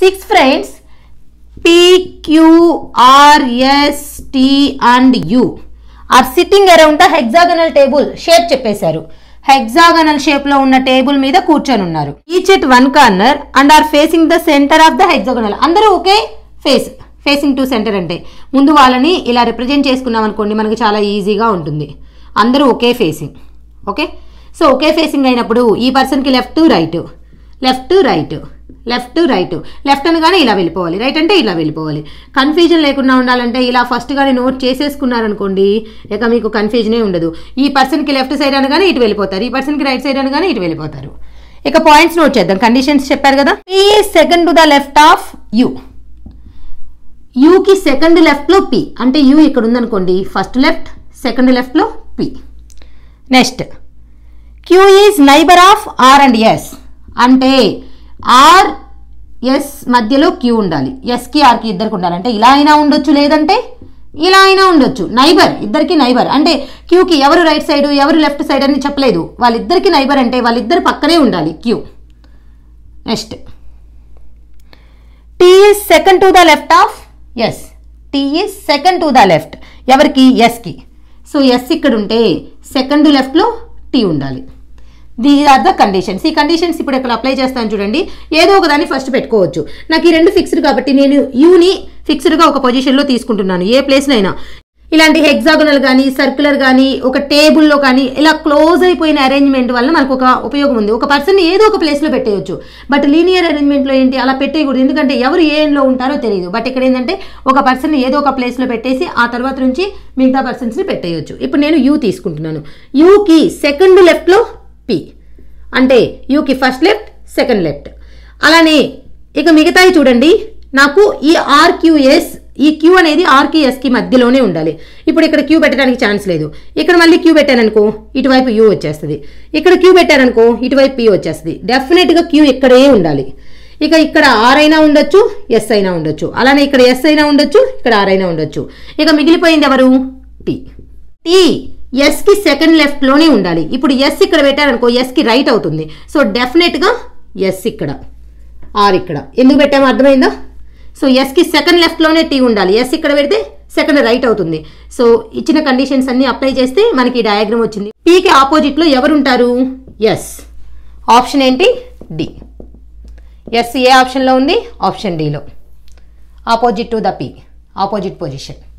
Six friends P, Q, R, S, T and U are sitting around the hexagonal table. Shape చెప్పేశారు hexagonal shape లో ఉన్న table మీద కూర్చొని ఉన్నారు each at one corner and are facing the centre of the hexagonal అందరూ ఒకే face facing to centre అంటే ముందు వాళ్ళని ఇలా రిప్రజెంట్ చేసుకున్నాం అనుకోండి మనకి చాలా ఈజీగా ఉంటుంది అందరూ ఒకే ఫేసింగ్ ఓకే సో ఒకే ఫేసింగ్ అయినప్పుడు ఈ పర్సన్కి left right left right left right left అనగానే ఇలా వెళ్ళిపోవాలి రైట్ అంటే ఇలా వెళ్ళిపోవాలి కన్ఫ్యూజన్ లేకుండా ఉండాలంటే ఇలా ఫస్ట్ గానే నోట్ చేసేసుకున్నారనుకోండి ఇక మీకు కన్ఫ్యూజనే ఉండదు ఈ పర్సన్కి లెఫ్ట్ సైడ్ అనగానే ఇటు వెళ్ళిపోతారు ఈ పర్సన్కి రైట్ సైడ్ అనగానే ఇటు వెళ్ళిపోతారు ఇక పాయింట్స్ నోట్ చేద్దాం కండిషన్స్ చెప్పారు కదా P second to the left of you యూకి సెకండ్ లెఫ్ట్లో పి అంటే యూ ఇక్కడ ఉందనుకోండి ఫస్ట్ లెఫ్ట్ సెకండ్ లెఫ్ట్లో P next Q is neighbour of R and S అంటే ఆర్ ఎస్ మధ్యలో క్యూ ఉండాలి ఎస్కి ఆర్కి ఇద్దరికి ఉండాలి అంటే ఇలా అయినా ఉండొచ్చు లేదంటే ఇలా అయినా ఉండొచ్చు నైబర్ ఇద్దరికి నైబర్ అంటే క్యూకి ఎవరు రైట్ సైడ్ ఎవరు లెఫ్ట్ సైడ్ అని చెప్పలేదు వాళ్ళిద్దరికి నైబర్ అంటే వాళ్ళిద్దరు పక్కనే ఉండాలి Q next T is second to the left of S T is second to the left ఎవరికి ఎస్కి సో ఎస్ ఇక్కడ ఉంటే సెకండ్ లెఫ్ట్లో టీ ఉండాలి దీస్ ఆర్ ద కండిషన్స్ ఈ కండిషన్స్ ఇప్పుడు ఇక్కడ అప్లై చేస్తాను చూడండి ఏదో ఒక దాన్ని ఫస్ట్ పెట్టుకోవచ్చు నాకు ఈ రెండు ఫిక్స్డ్ కాబట్టి నేను యూని ఫిక్స్డ్గా ఒక పొజిషన్లో తీసుకుంటున్నాను ఏ ప్లేస్నైనా ఇలాంటి హెగ్జాగనల్ కానీ సర్క్యులర్ కానీ ఒక టేబుల్లో కానీ ఇలా క్లోజ్ అయిపోయిన అరేంజ్మెంట్ వల్ల మనకు ఒక ఉపయోగం ఉంది ఒక పర్సన్ ఏదో ఒక ప్లేస్లో పెట్టేయచ్చు బట్ లీనియర్ అరేంజ్మెంట్లో ఏంటి అలా పెట్టేయకూడదు ఎందుకంటే ఎవరు ఏ ఎండ్లో ఉంటారో తెలియదు బట్ ఇక్కడ ఏంటంటే ఒక పర్సన్ ఏదో ఒక ప్లేస్లో పెట్టేసి ఆ తర్వాత నుంచి మిగతా పర్సన్స్ని పెట్టేయచ్చు ఇప్పుడు నేను యూ తీసుకుంటున్నాను యూకి సెకండ్ లెఫ్ట్లో పి అంటే యూకి ఫస్ట్ లెఫ్ట్ సెకండ్ లెఫ్ట్ అలానే ఇక మిగతాయి చూడండి నాకు ఈ ఆర్క్యూఎస్ ఈ క్యూ అనేది ఆర్కి ఎస్కి మధ్యలోనే ఉండాలి ఇప్పుడు ఇక్కడ క్యూ పెట్టడానికి ఛాన్స్ లేదు ఇక్కడ మళ్ళీ క్యూ పెట్టాననుకో ఇటువైపు యూ వచ్చేస్తుంది ఇక్కడ క్యూ పెట్టారనుకో ఇటువైపు పి వచ్చేస్తుంది డెఫినెట్గా క్యూ ఇక్కడే ఉండాలి ఇక ఇక్కడ ఆర్ అయినా ఉండొచ్చు ఎస్ అయినా ఉండొచ్చు అలానే ఇక్కడ ఎస్ అయినా ఉండొచ్చు ఇక్కడ ఆర్ అయినా ఉండొచ్చు ఇక మిగిలిపోయింది ఎవరు టీ టీ ఎస్కి సెకండ్ లెఫ్ట్లోనే ఉండాలి ఇప్పుడు ఎస్ ఇక్కడ పెట్టారనుకో ఎస్కి రైట్ అవుతుంది సో డెఫినెట్గా ఎస్ ఇక్కడ ఆర్ ఇక్కడ ఎందుకు పెట్టామో అర్థమైందా సో ఎస్కి సెకండ్ లెఫ్ట్లోనే టీ ఉండాలి ఎస్ ఇక్కడ పెడితే సెకండ్ రైట్ అవుతుంది సో ఇచ్చిన కండిషన్స్ అన్ని అప్లై చేస్తే మనకి ఈ డయాగ్రామ్ వచ్చింది పీకి ఆపోజిట్లో ఎవరుంటారు ఎస్ ఆప్షన్ ఏంటి డి ఎస్ ఏ ఆప్షన్లో ఉంది ఆప్షన్ డిలో opposite to the P opposite position